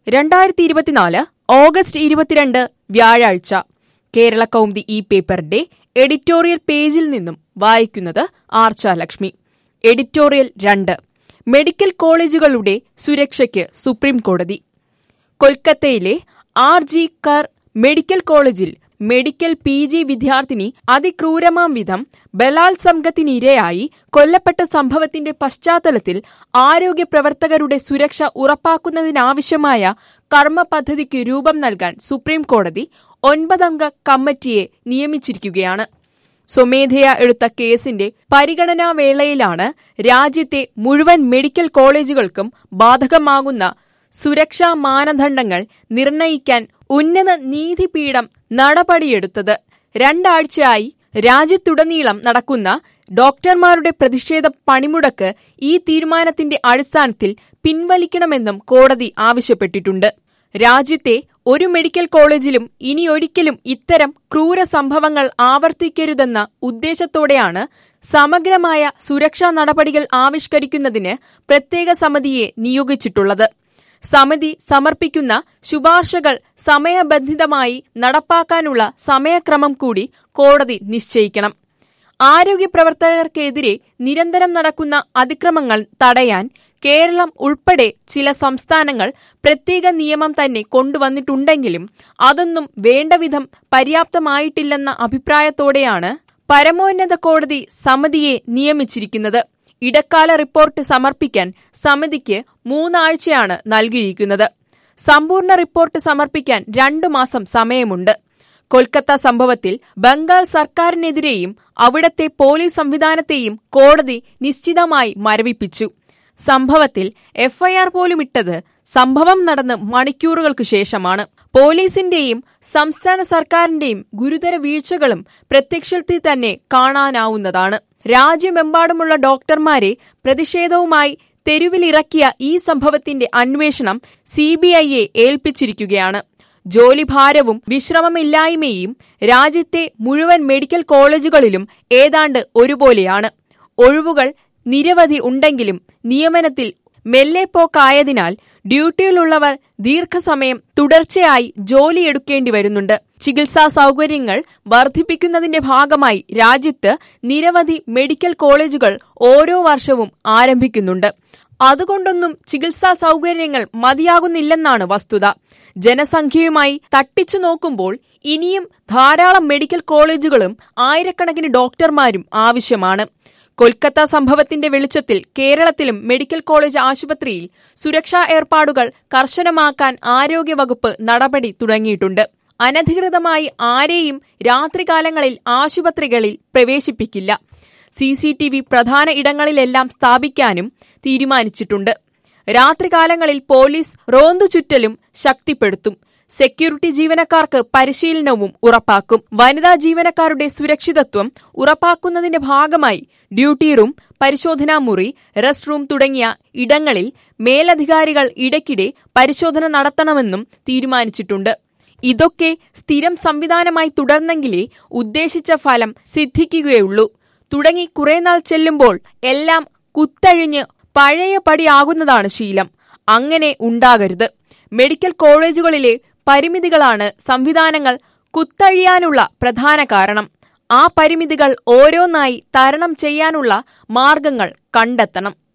രണ്ടായിരത്തി ഇരുപത്തിനാല് ഓഗസ്റ്റ് ഇരുപത്തിരണ്ട് വ്യാഴാഴ്ച കേരള കൗമുദി ഈ പേപ്പറിന്റെ എഡിറ്റോറിയൽ പേജിൽ നിന്നും വായിക്കുന്നത് ആർച്ച ലക്ഷ്മി എഡിറ്റോറിയൽ രണ്ട് മെഡിക്കൽ കോളേജുകളുടെ സുരക്ഷയ്ക്ക് സുപ്രീം കോടതി കൊൽക്കത്തയിലെ ആർ ജി കർ മെഡിക്കൽ കോളേജിൽ മെഡിക്കൽ പി ജി വിദ്യാർത്ഥിനി അതിക്രൂരമാം വിധം ബലാത്സംഗത്തിനിരയായി കൊല്ലപ്പെട്ട സംഭവത്തിന്റെ പശ്ചാത്തലത്തിൽ ആരോഗ്യ പ്രവർത്തകരുടെ സുരക്ഷ ഉറപ്പാക്കുന്നതിനാവശ്യമായ കർമ്മ പദ്ധതിക്ക് രൂപം നൽകാൻ സുപ്രീം കോടതി ഒൻപതംഗ കമ്മിറ്റിയെ നിയമിച്ചിരിക്കുകയാണ് സ്വമേധയാ എടുത്ത കേസിന്റെ പരിഗണനാ വേളയിലാണ് രാജ്യത്തെ മുഴുവൻ മെഡിക്കൽ കോളേജുകൾക്കും ബാധകമാകുന്ന സുരക്ഷാ മാനദണ്ഡങ്ങൾ നിർണയിക്കാൻ ഉന്നത നീതിപീഠം നടപടിയെടുത്തത് രണ്ടാഴ്ചയായി രാജ്യത്തുടനീളം നടക്കുന്ന ഡോക്ടർമാരുടെ പ്രതിഷേധ പണിമുടക്ക് ഈ തീരുമാനത്തിന്റെ അടിസ്ഥാനത്തിൽ പിൻവലിക്കണമെന്നും കോടതി ആവശ്യപ്പെട്ടിട്ടുണ്ട് രാജ്യത്തെ ഒരു മെഡിക്കൽ കോളേജിലും ഇനിയൊരിക്കലും ഇത്തരം ക്രൂര സംഭവങ്ങൾ ആവർത്തിക്കരുതെന്ന ഉദ്ദേശത്തോടെയാണ് സമഗ്രമായ സുരക്ഷാ നടപടികൾ ആവിഷ്കരിക്കുന്നതിന് പ്രത്യേക സമിതിയെ നിയോഗിച്ചിട്ടുള്ളത് സമിതി സമർപ്പിക്കുന്ന ശുപാർശകൾ സമയബന്ധിതമായി നടപ്പാക്കാനുള്ള സമയക്രമം കൂടി കോടതി നിശ്ചയിക്കണം ആരോഗ്യ പ്രവർത്തകർക്കെതിരെ നിരന്തരം നടക്കുന്ന അതിക്രമങ്ങൾ തടയാൻ കേരളം ഉൾപ്പെടെ ചില സംസ്ഥാനങ്ങൾ പ്രത്യേക നിയമം തന്നെ കൊണ്ടുവന്നിട്ടുണ്ടെങ്കിലും അതൊന്നും വേണ്ടവിധം പര്യാപ്തമായിട്ടില്ലെന്ന അഭിപ്രായത്തോടെയാണ് പരമോന്നത കോടതി സമിതിയെ നിയമിച്ചിരിക്കുന്നത് ഇടക്കാല റിപ്പോർട്ട് സമർപ്പിക്കാൻ സമിതിക്ക് മൂന്നാഴ്ചയാണ് നൽകിയിരിക്കുന്നത് സമ്പൂർണ്ണ റിപ്പോർട്ട് സമർപ്പിക്കാൻ രണ്ടു മാസം സമയമുണ്ട് കൊൽക്കത്ത സംഭവത്തിൽ ബംഗാൾ സർക്കാരിനെതിരെയും അവിടത്തെ പോലീസ് സംവിധാനത്തെയും കോടതി നിശ്ചിതമായി മരവിപ്പിച്ചു സംഭവത്തിൽ എഫ്ഐആർ പോലും ഇട്ടത് സംഭവം നടന്ന് മണിക്കൂറുകൾക്ക് ശേഷമാണ് പോലീസിന്റെയും സംസ്ഥാന സർക്കാരിന്റെയും ഗുരുതര വീഴ്ചകളും പ്രത്യക്ഷത്തിൽ തന്നെ കാണാനാവുന്നതാണ് രാജ്യമെമ്പാടുമുള്ള ഡോക്ടർമാരെ പ്രതിഷേധവുമായി തെരുവിലിറക്കിയ ഈ സംഭവത്തിന്റെ അന്വേഷണം സിബിഐയെ ഏൽപ്പിച്ചിരിക്കുകയാണ് ജോലിഭാരവും വിശ്രമമില്ലായ്മയും രാജ്യത്തെ മുഴുവൻ മെഡിക്കൽ കോളേജുകളിലും ഏതാണ്ട് ഒരുപോലെയാണ് ഒഴിവുകൾ നിരവധി ഉണ്ടെങ്കിലും നിയമനത്തിൽ മെല്ലെപ്പോക്കായതിനാൽ ഡ്യൂട്ടിയിലുള്ളവർ ദീർഘസമയം തുടർച്ചയായി ജോലിയെടുക്കേണ്ടി വരുന്നുണ്ട് ചികിത്സാ സൗകര്യങ്ങൾ വർദ്ധിപ്പിക്കുന്നതിന്റെ ഭാഗമായി രാജ്യത്ത് നിരവധി മെഡിക്കൽ കോളേജുകൾ ഓരോ വർഷവും ആരംഭിക്കുന്നുണ്ട് അതുകൊണ്ടൊന്നും ചികിത്സാ സൗകര്യങ്ങൾ മതിയാകുന്നില്ലെന്നാണ് വസ്തുത ജനസംഖ്യയുമായി തട്ടിച്ചു നോക്കുമ്പോൾ ഇനിയും ധാരാളം മെഡിക്കൽ കോളേജുകളും ആയിരക്കണക്കിന് ഡോക്ടർമാരും ആവശ്യമാണ് കൊൽക്കത്ത സംഭവത്തിന്റെ വെളിച്ചത്തിൽ കേരളത്തിലും മെഡിക്കൽ കോളേജ് ആശുപത്രിയിൽ സുരക്ഷാ ഏർപ്പാടുകൾ കർശനമാക്കാൻ ആരോഗ്യവകുപ്പ് നടപടി തുടങ്ങിയിട്ടുണ്ട് അനധികൃതമായി ആരെയും രാത്രികാലങ്ങളിൽ ആശുപത്രികളിൽ പ്രവേശിപ്പിക്കില്ല സി സി ടി വി പ്രധാന ഇടങ്ങളിലെല്ലാം സ്ഥാപിക്കാനും തീരുമാനിച്ചിട്ടുണ്ട് രാത്രികാലങ്ങളിൽ പോലീസ് റോന്തു ചുറ്റലും ശക്തിപ്പെടുത്തും സെക്യൂരിറ്റി ജീവനക്കാർക്ക് പരിശീലനവും ഉറപ്പാക്കും വനിതാ ജീവനക്കാരുടെ സുരക്ഷിതത്വം ഉറപ്പാക്കുന്നതിന്റെ ഭാഗമായി ഡ്യൂട്ടി റൂം പരിശോധനാ മുറി റെസ്റ്റ് റൂം തുടങ്ങിയ ഇടങ്ങളിൽ മേലധികാരികൾ ഇടയ്ക്കിടെ പരിശോധന നടത്തണമെന്നും തീരുമാനിച്ചിട്ടുണ്ട് ഇതൊക്കെ സ്ഥിരം സംവിധാനമായി തുടർന്നെങ്കിലേ ഉദ്ദേശിച്ച ഫലം സിദ്ധിക്കുകയുള്ളൂ തുടങ്ങി കുറെ നാൾ ചെല്ലുമ്പോൾ എല്ലാം കുത്തഴിഞ്ഞ് പഴയ പടിയാകുന്നതാണ് ശീലം അങ്ങനെ ഉണ്ടാകരുത് മെഡിക്കൽ കോളേജുകളിലെ പരിമിതികളാണ് സംവിധാനങ്ങൾ കുത്തഴിയാനുള്ള പ്രധാന കാരണം ആ പരിമിതികൾ ഓരോന്നായി തരണം ചെയ്യാനുള്ള മാർഗങ്ങൾ കണ്ടെത്തണം